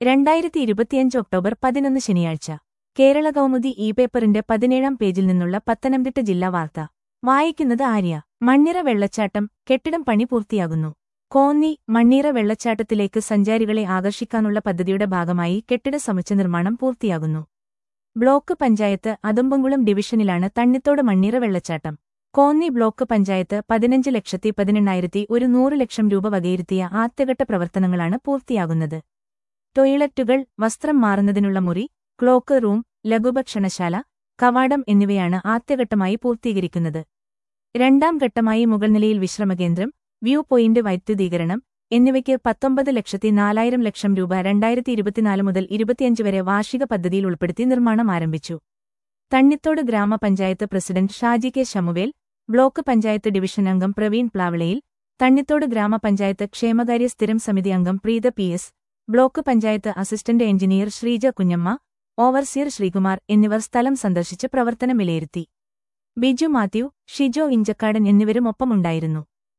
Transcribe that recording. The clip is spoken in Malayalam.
രണ്ടായിരത്തി ഇരുപത്തിയഞ്ച് ഒക്ടോബർ പതിനൊന്ന് ശനിയാഴ്ച കേരള കൗമുദി ഇ പേപ്പറിന്റെ പതിനേഴാം പേജിൽ നിന്നുള്ള പത്തനംതിട്ട ജില്ലാ വാർത്ത വായിക്കുന്നത് ആര്യ മണ്ണിറ വെള്ളച്ചാട്ടം കെട്ടിടം പണി പൂർത്തിയാകുന്നു കോന്നി മണ്ണീറ വെള്ളച്ചാട്ടത്തിലേക്ക് സഞ്ചാരികളെ ആകർഷിക്കാനുള്ള പദ്ധതിയുടെ ഭാഗമായി കെട്ടിട സമുച്ച നിർമ്മാണം പൂർത്തിയാകുന്നു ബ്ലോക്ക് പഞ്ചായത്ത് അതുമ്പുംകുളം ഡിവിഷനിലാണ് തണ്ണിത്തോട് മണ്ണീറ വെള്ളച്ചാട്ടം കോന്നി ബ്ലോക്ക് പഞ്ചായത്ത് പതിനഞ്ച് ലക്ഷത്തി പതിനെണ്ണായിരത്തി ഒരു നൂറ് ലക്ഷം രൂപ വകയിരുത്തിയ ആദ്യഘട്ട പ്രവർത്തനങ്ങളാണ് പൂർത്തിയാകുന്നത് ടോയ്ലറ്റുകൾ വസ്ത്രം മാറുന്നതിനുള്ള മുറി ക്ലോക്ക് റൂം ലഘുഭക്ഷണശാല കവാടം എന്നിവയാണ് ആദ്യഘട്ടമായി പൂർത്തീകരിക്കുന്നത് രണ്ടാം ഘട്ടമായി മുകൾനിലയിൽ വിശ്രമകേന്ദ്രം വ്യൂ പോയിന്റ് വൈദ്യുതീകരണം എന്നിവയ്ക്ക് പത്തൊമ്പത് ലക്ഷത്തി നാലായിരം ലക്ഷം രൂപ രണ്ടായിരത്തി ഇരുപത്തിനാല് മുതൽ ഇരുപത്തിയഞ്ച് വരെ വാർഷിക പദ്ധതിയിൽ ഉൾപ്പെടുത്തി നിർമ്മാണം ആരംഭിച്ചു തണ്ണിത്തോട് ഗ്രാമപഞ്ചായത്ത് president Shaji K Samuel block panchayat division അംഗം പ്രവീൺ പ്ലാവിളയിൽ തണ്ണിത്തോട് ഗ്രാമപഞ്ചായത്ത് ക്ഷേമകാര്യ സ്ഥിരം സമിതി അംഗം Preetha P S block panchayat assistant engineer Sreeja Kunjamma overseer Sreekumar എന്നിവർ സ്ഥലം സന്ദർശിച്ച് പ്രവർത്തനം വിലയിരുത്തി ബിജു മാത്യു ഷിജോ ഇഞ്ചക്കാടൻ എന്നിവരും ഒപ്പമുണ്ടായിരുന്നു